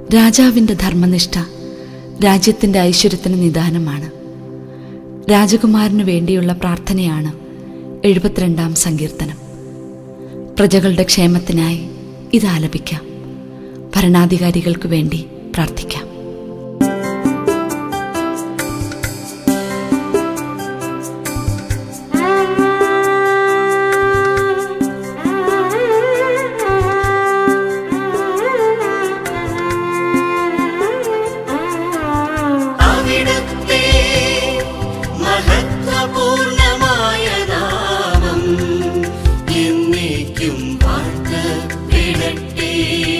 രാജാവിൻ്റെ ധർമ്മനിഷ്ഠ രാജ്യത്തിൻ്റെ ഐശ്വര്യത്തിന് നിദാനമാണ് രാജകുമാരന് വേണ്ടിയുള്ള പ്രാർത്ഥനയാണ് എഴുപത്തിരണ്ടാം സങ്കീർത്തനം പ്രജകളുടെ ക്ഷേമത്തിനായി ഇത് ആലപിക്കാം ഭരണാധികാരികൾക്ക് വേണ്ടി പ്രാർത്ഥിക്കാം അവിടുത്തെ മഹത്വപൂർണമായ നാമം എന്നേക്കും വാഴ്ത്തപ്പെടട്ടെ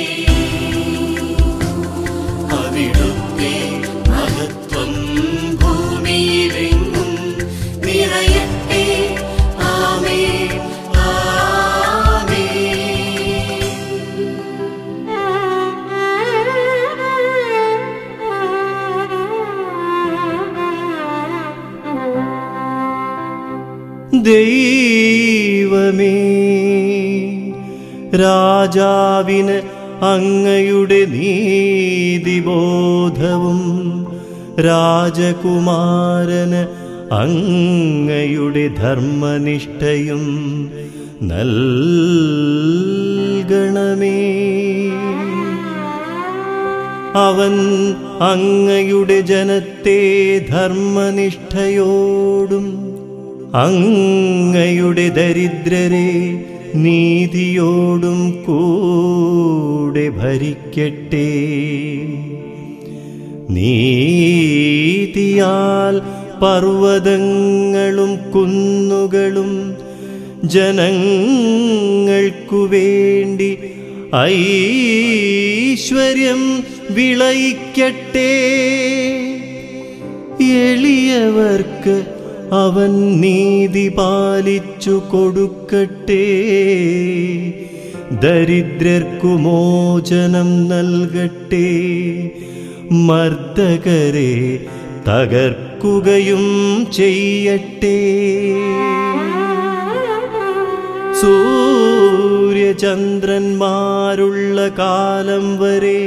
അവിടുത്തെ മഹത്വം ഭൂമിയിലെങ്ങും നിറയട്ടെ ആമേ ആമേ ദൈവമേ രാജാവിന് അങ്ങയുടെ നീതിബോധവും രാജകുമാരന് അങ്ങയുടെ ധർമ്മനിഷ്ഠയും നൽകണമേ അവൻ അങ്ങയുടെ ജനത്തെ ധർമ്മനിഷ്ഠയോടും അങ്ങയുടെ ദരിദ്രരെ നീതിയോടും കൂടെ ഭരിക്കട്ടെ നീതിയാൽ പർവ്വതങ്ങളും കുന്നുകളും ജനങ്ങൾക്കു വേണ്ടി ഐശ്വര്യം വിളയിക്കട്ടെ എളിയവർക്ക് അവൻ നീതി പാലിച്ചു കൊടുക്കട്ടെ ദരിദ്രർക്കു മോചനം നൽകട്ടെ മർദ്ദകരെ തകർക്കുകയും ചെയ്യട്ടെ സൂര്യചന്ദ്രന്മാരുള്ള കാലം വരെ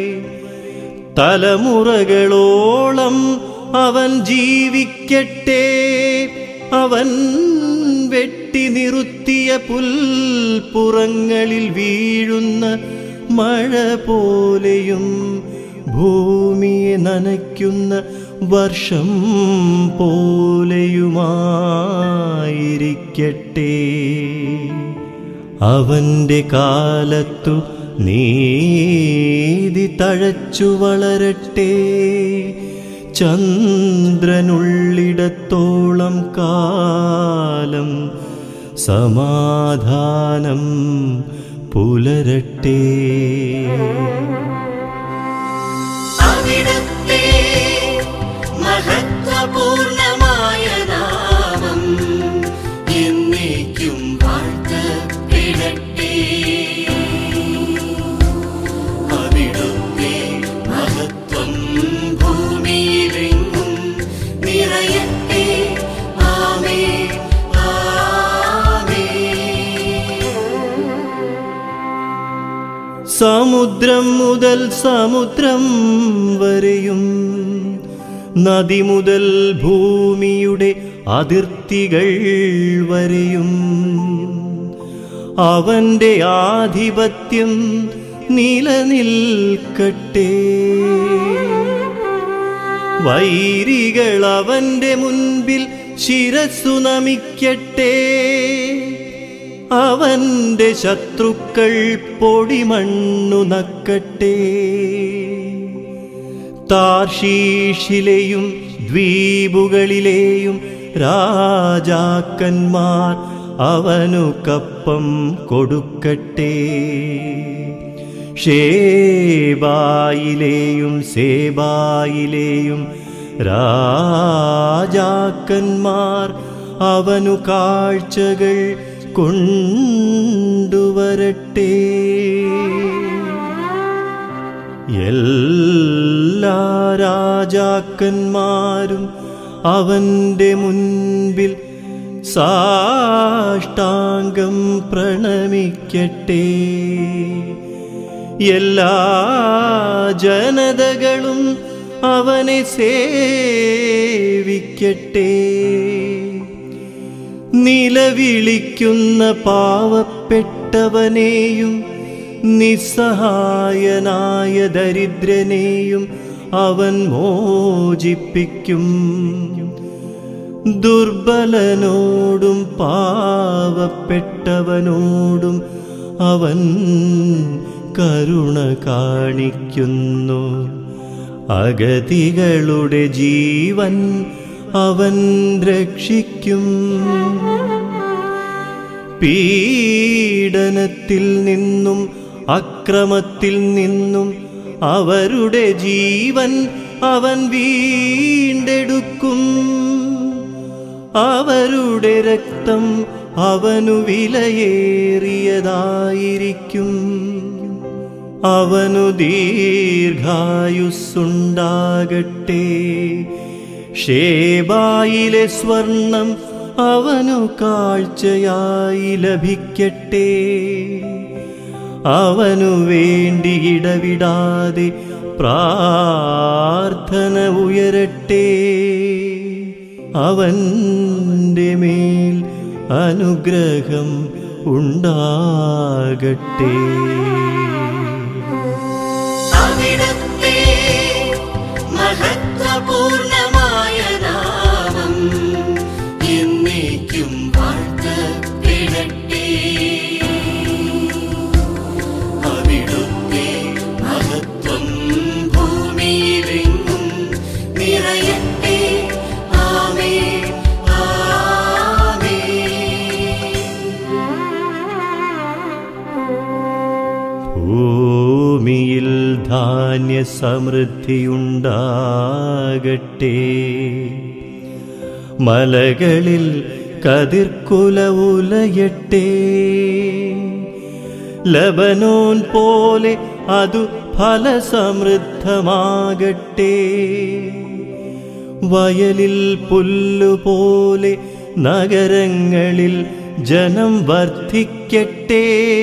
തലമുറകളോളം അവൻ ജീവിക്കട്ടെ അവൻ വെട്ടി നിറുത്തിയ പുൽപ്പുറങ്ങളിൽ വീഴുന്ന മഴ പോലെയും ഭൂമിയെ നനയ്ക്കുന്ന വർഷം പോലെയുമായിരിക്കട്ടെ അവന്റെ കാലത്തു നീതി തഴച്ചു വളരട്ടെ ചന്ദ്രനുള്ളിടത്തോളം കാലം സമാധാനം പുലരട്ടെ അവിടുത്തെ മഹത്വപൂർണമായ നാമം എന്നേക്കും വാഴ്ത്തപ്പെടട്ടെ അവിടുത്തെ മഹത്വം ഭൂമിയിലെങ്ങും നിറയട്ടെ ആമേ ആമേ സമുദ്രം മുതൽ സമുദ്രം വരെയും നദി മുതൽ ഭൂമിയുടെ അതിർത്തികൾ വരെയും അവന്റെ ആധിപത്യം നിലനിൽക്കട്ടെ വൈരികൾ അവന്റെ മുൻപിൽ ശിരസ്സു നമിക്കട്ടെ അവന്റെ ശത്രുക്കൾ പൊടിമണ്ണു നക്കട്ടെ താർഷീഷിലെയും ദ്വീപുകളിലെയും രാജാക്കന്മാർ അവനു കപ്പം കൊടുക്കട്ടെ ഷേബായിലെയും സേബായിലെയും രാജാക്കന്മാർ അവനു കാഴ്ചകൾ കൊണ്ടുവരട്ടെ എല്ലാ രാജാക്കന്മാരും അവന്റെ മുൻപിൽ സാഷ്ടാംഗം പ്രണമിക്കട്ടെ എല്ലാ ജനതകളും അവനെ സേവിക്കട്ടെ നിലവിളിക്കുന്ന പാവപ്പെട്ടവനെയും നിസ്സഹായനായ ദരിദ്രനെയും അവൻ മോചിപ്പിക്കും ദുർബലനോടും പാവപ്പെട്ടവനോടും അവൻ കരുണ കാണിക്കുന്നു അഗതികളുടെ ജീവൻ അവൻ രക്ഷിക്കും പീഡനത്തിൽ നിന്നും അക്രമത്തിൽ നിന്നും അവരുടെ ജീവൻ അവൻ വീണ്ടെടുക്കും അവരുടെ രക്തം അവനു വിലയേറിയതായിരിക്കും അവനു ദീർഘായുസ്സുണ്ടാകട്ടെ ഷേബായിലെ സ്വർണം അവനു കാഴ്ചയായി ലഭിക്കട്ടെ അവനു വേണ്ടി ഇടവിടാതെ പ്രാർത്ഥന ഉയരട്ടെ അവൻ്റെ മേൽ അനുഗ്രഹം ഉണ്ടാകട്ടെ അവിടുത്തെ മഹത്വപൂർണമായ നാമം എന്നേക്കും വാഴ്ത്തപ്പെടട്ടെ അവിടുത്തെ മഹത്വം ഭൂമിയിലെങ്ങും നിറയട്ടെ ആമേ ആമേ ഭൂമിയിൽ ധാന്യ സമൃദ്ധിയുണ്ടാകട്ടെ മലകളിൽ കതിർക്കുല ഉലയട്ടെ ലബനോൻ പോലെ അതു ഫലസമൃദ്ധമാകട്ടെ വയലിൽ പുല്ലുപോലെ നഗരങ്ങളിൽ ജനം വർദ്ധിക്കട്ടെ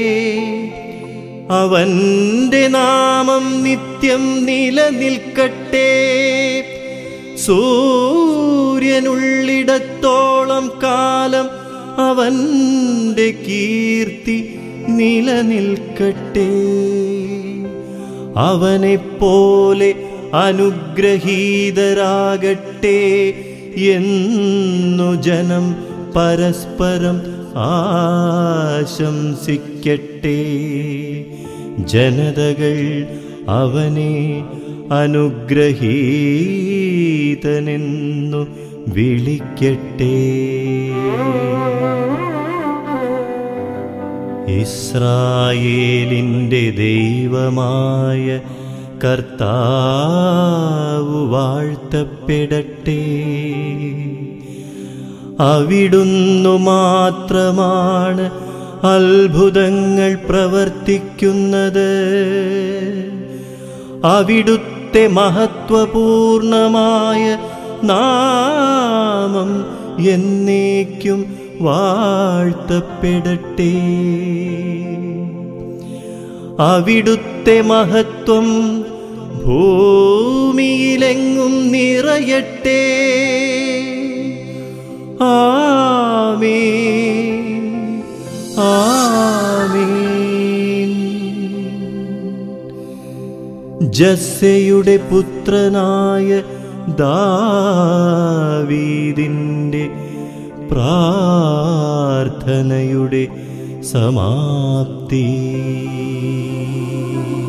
അവന്റെ നാമം നിത്യം നിലനിൽക്കട്ടെ സൂര്യനുള്ളിടത്തോളം കാലം അവന്റെ കീർത്തി നിലനിൽക്കട്ടെ അവനെപ്പോലെ അനുഗ്രഹീതരാകട്ടെ എന്നു ജനം പരസ്പരം ആശംസിക്കട്ടെ ജനതകൾ അവനെ അനുഗ്രഹീതനെന്നു വിളിക്കട്ടെ ഇസ്രായേലിൻ്റെ ദൈവമായ കർത്താവ് വാഴ്ത്തപ്പെടട്ടെ അവിടുന്നു മാത്രമാണ് അത്ഭുതങ്ങൾ പ്രവർത്തിക്കുന്നത് അവിടുത്തെ മഹത്വപൂർണമായ നാമം എന്നേക്കും വാഴ്ത്തപ്പെടട്ടെ അവിടുത്തെ മഹത്വം ഭൂമിയിലെങ്ങും നിറയട്ടെ ആമേൻ ആമേൻ ജസ്സയുടെ പുത്രനായ ദാവീദിൻ്റെ പ്രാർത്ഥനയുടെ സമാപ്തി